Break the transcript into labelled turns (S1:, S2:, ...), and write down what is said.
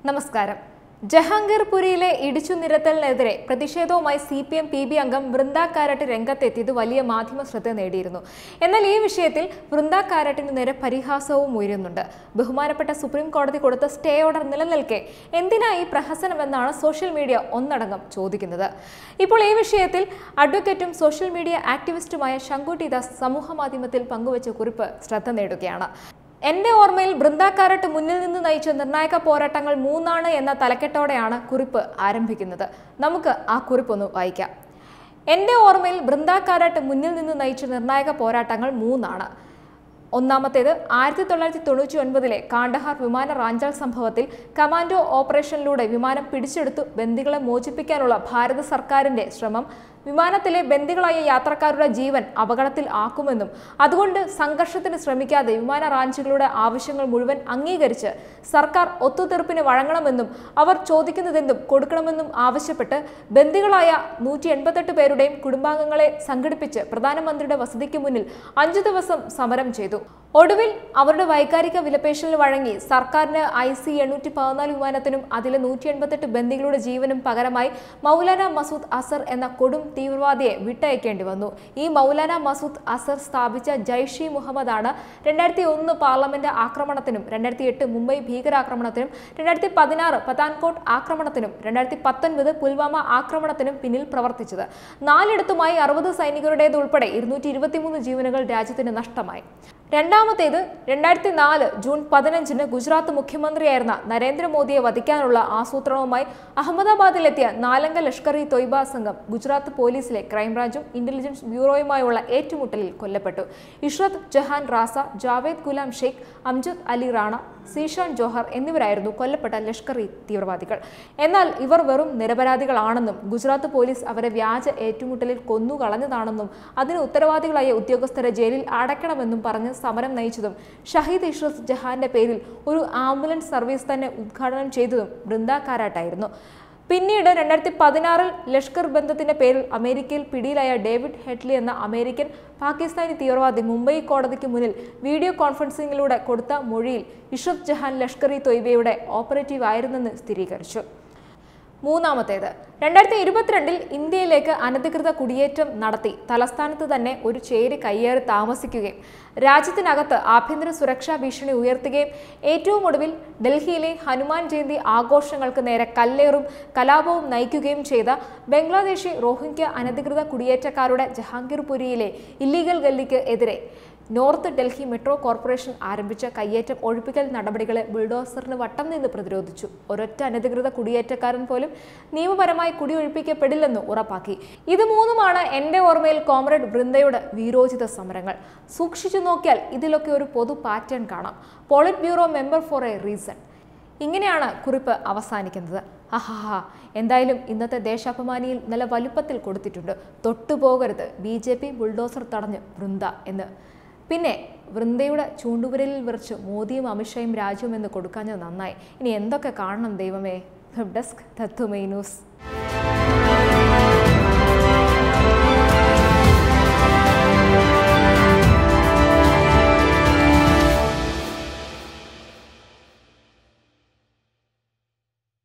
S1: നമസ്കാരം ജഹാംഗീർപുരിയിലെ ഇടിച്ചു നിരത്തലിനെതിരെ പ്രതിഷേധവുമായി C P M P B അംഗം വൃന്ദ കാരട്ട് രംഗത്തെത്തിയത് വലിയ മാധ്യമ ശ്രദ്ധ നേടിയിരുന്നു എന്നാൽ ഈ വിഷയത്തിൽ വൃന്ദ കാരട്ടിന് നേരെ പരിഹാസവും ഉയരുന്നുണ്ട് ബഹുമാനപ്പെട്ട സുപ്രീം കോടതി കൊടുത്ത സ്റ്റേ ഓർഡർ നിലനിൽക്കെ എന്തിനാ ഈ പ്രഹസനമെന്നാണ് സോഷ്യൽ മീഡിയ ഒന്നടങ്കം ചോദിക്കുന്നത് ഇപ്പോൾ ഈ വിഷയത്തിൽ അഡ്വക്കേറ്റും സോഷ്യൽ മീഡിയ ആക്ടിവിസ്റ്റുമായ ശങ്കുട്ടി ദാസ് സമൂഹ മാധ്യമത്തിൽ പങ്കുവച്ച കുറിപ്പ് ശ്രദ്ധ നേടുകയാണ് എന്റെ ഓർമ്മയിൽ ബൃന്ദാക്കാരട്ട് മുന്നിൽ നിന്ന് നയിച്ച നിർണായക പോരാട്ടങ്ങൾ മൂന്നാണ് എന്ന തലക്കെട്ടോടെയാണ് കുറിപ്പ് ആരംഭിക്കുന്നത് നമുക്ക് ആ കുറിപ്പൊന്ന് വായിക്കാം എന്റെ ഓർമ്മയിൽ ബൃന്ദാക്കാരട്ട് മുന്നിൽ നിന്ന് നയിച്ച നിർണായക പോരാട്ടങ്ങൾ മൂന്നാണ് ഒന്നാമത്തേത് ആയിരത്തി തൊള്ളായിരത്തി തൊണ്ണൂറ്റി ഒൻപതിലെ കാണ്ഡഹാർ വിമാന റാഞ്ചൽ സംഭവത്തിൽ കമാൻഡോ ഓപ്പറേഷനിലൂടെ വിമാനം പിടിച്ചെടുത്തു ബന്ദികളെ മോചിപ്പിക്കാനുള്ള ഭാരത സർക്കാരിന്റെ ശ്രമം വിമാനത്തിലെ ബന്ദികളായ യാത്രക്കാരുടെ ജീവൻ അപകടത്തിൽ ആക്കുമെന്നും അതുകൊണ്ട് സംഘർഷത്തിന് ശ്രമിക്കാതെ വിമാന റാഞ്ചുകളുടെ ആവശ്യങ്ങൾ മുഴുവൻ അംഗീകരിച്ച് സർക്കാർ ഒത്തുതീർപ്പിന് വഴങ്ങണമെന്നും അവർ ചോദിക്കുന്നതെന്തും കൊടുക്കണമെന്നും ആവശ്യപ്പെട്ട് ബന്ദികളായ നൂറ്റി എൺപത്തെട്ട് പേരുടെയും കുടുംബാംഗങ്ങളെ സംഘടിപ്പിച്ച് പ്രധാനമന്ത്രിയുടെ വസതിക്ക് മുന്നിൽ അഞ്ചു ദിവസം സമരം ചെയ്തു ഒടുവിൽ അവരുടെ വൈകാരിക വിലപേശലിന് വഴങ്ങി സർക്കാരിന് ഐ സി എണ്ണൂറ്റി പതിനാല് വിമാനത്തിനും അതിലെ നൂറ്റി എൺപത്തെട്ട് ബന്ദികളുടെ ജീവനും പകരമായി മൗലാന മസൂദ് അസർ എന്ന കൊടും തീവ്രവാദിയെ വിട്ടയക്കേണ്ടി വന്നു ഈ മൗലാന മസൂദ് അസർ സ്ഥാപിച്ച ജൈഷി മുഹമ്മദാണ് രണ്ടായിരത്തി ഒന്ന് പാർലമെന്റ് ആക്രമണത്തിനും രണ്ടായിരത്തി എട്ട് മുംബൈ ഭീകരാക്രമണത്തിനും രണ്ടായിരത്തി പതിനാറ് പത്താൻകോട്ട് ആക്രമണത്തിനും രണ്ടായിരത്തി പത്തൊൻപത് പുൽവാമ ആക്രമണത്തിനും പിന്നിൽ പ്രവർത്തിച്ചത് നാലിടത്തുമായി അറുപത് സൈനികരുടേത് ഉൾപ്പെടെ ഇരുന്നൂറ്റി ഇരുപത്തിമൂന്ന് ജീവനുകൾ രാജ്യത്തിന് നഷ്ടമായി രണ്ടാമത്തേത് രണ്ടായിരത്തി നാല് ജൂൺ പതിനഞ്ചിന് ഗുജറാത്ത് മുഖ്യമന്ത്രിയായിരുന്ന നരേന്ദ്രമോദിയെ വധിക്കാനുള്ള ആസൂത്രണവുമായി അഹമ്മദാബാദിലെത്തിയ നാലംഗ ലഷ്കർ ഇ തൊയ്ബ സംഘം ഗുജറാത്ത് പോലീസിലെ ക്രൈംബ്രാഞ്ചും ഇന്റലിജൻസ് ബ്യൂറോയുമായുള്ള ഏറ്റുമുട്ടലിൽ കൊല്ലപ്പെട്ടു ഇഷ്റത്ത് ജഹാൻ റാസ ജാവേദ് ഗുലാം ഷെയ്ഖ് അംജദ് അലി റാണ സീഷാൻ ജോഹർ എന്നിവരായിരുന്നു കൊല്ലപ്പെട്ട ലഷ്കർ ഇ തീവ്രവാദികൾ എന്നാൽ ഇവർ വെറും നിരപരാധികളാണെന്നും ഗുജറാത്ത് പോലീസ് അവരെ വ്യാജ ഏറ്റുമുട്ടലിൽ കൊന്നുകളഞ്ഞതാണെന്നും അതിന് ഉത്തരവാദികളായ ഉദ്യോഗസ്ഥരെ ജയിലിൽ അടയ്ക്കണമെന്നും പറഞ്ഞ് സമരം നയിച്ചതും ഷഹീദ് ഇഷ്റത്ത് ജഹാന്റെ പേരിൽ ഒരു ആംബുലൻസ് സർവീസ് തന്നെ ഉദ്ഘാടനം ചെയ്തതും ബൃന്ദ കാരാട്ടായിരുന്നു പിന്നീട് രണ്ടായിരത്തി പതിനാറിൽ ലഷ്കർ ബന്ധത്തിന്റെ പേരിൽ അമേരിക്കയിൽ പിടിയിലായ ഡേവിഡ് ഹെഡ്ലി എന്ന അമേരിക്കൻ പാകിസ്ഥാനി തീവ്രവാദി മുംബൈ കോടതിക്ക് മുന്നിൽ വീഡിയോ കോൺഫറൻസിംഗിലൂടെ കൊടുത്ത മൊഴിയിൽ ഇഷത് ജഹാൻ ലഷ്കർ ഇ തൊയ്ബയുടെ ഓപ്പറേറ്റീവ് ആയിരുന്നെന്ന് സ്ഥിരീകരിച്ചു മൂന്നാമത്തേത് രണ്ടായിരത്തി ഇരുപത്തിരണ്ടിൽ ഇന്ത്യയിലേക്ക് അനധികൃത കുടിയേറ്റം നടത്തി തലസ്ഥാനത്ത് തന്നെ ഒരു ചേരി കയ്യേറി താമസിക്കുകയും രാജ്യത്തിനകത്ത് ആഭ്യന്തര സുരക്ഷാ ഭീഷണി ഉയർത്തുകയും ഏറ്റവും ഒടുവിൽ ഡൽഹിയിലെ ഹനുമാൻ ജയന്തി ആഘോഷങ്ങൾക്ക് നേരെ കല്ലേറും കലാപവും നയിക്കുകയും ചെയ്ത ബംഗ്ലാദേശി റോഹിംഗ്യ അനധികൃത കുടിയേറ്റക്കാരുടെ ജഹാംഗീർപുരിയിലെ ഇല്ലീഗൽ ഗല്ലിക്ക് എതിരെ നോർത്ത് ഡൽഹി മെട്രോ കോർപ്പറേഷൻ ആരംഭിച്ച കയ്യേറ്റം ഒഴിപ്പിക്കൽ നടപടികളെ ബുൾഡോസറിന് വട്ടം നിന്ന് പ്രതിരോധിച്ചു ഒരൊറ്റ അനധികൃത കുടിയേറ്റക്കാരൻ പോലും നിയമപരമായി കുടിയൊഴിപ്പിക്കപ്പെടില്ലെന്ന് ഉറപ്പാക്കി ഇത് മൂന്നുമാണ് എൻ്റെ ഓർമ്മയിൽ കോമ്രേഡ് വൃന്ദയുടെ വീരോചിത സമരങ്ങൾ സൂക്ഷിച്ചു നോക്കിയാൽ ഇതിലൊക്കെ ഒരു പൊതു പാറ്റേൺ കാണാം politburo member for a reason ഇങ്ങനെയാണ് കുറിപ്പ് അവസാനിക്കുന്നത് അഹാഹാ എന്തായാലും ഇന്നത്തെ ദേശാഭിമാനിയിൽ നല്ല വലുപ്പത്തിൽ കൊടുത്തിട്ടുണ്ട് തൊട്ടുപോകരുത് ബി ജെ പി ബുൾഡോസർ തടഞ്ഞ് വൃന്ദ എന്ന് പിന്നെ വൃന്ദയുടെ ചൂണ്ടുവിരലിൽ വിറച്ച് മോദിയും അമിത്ഷായും രാജ്യവും എന്ന് കൊടുക്കാഞ്ഞത് നന്നായി ഇനി എന്തൊക്കെ കാണണം ദൈവമേ വെബ് ഡെസ്ക് തത്വമൈ ന്യൂസ്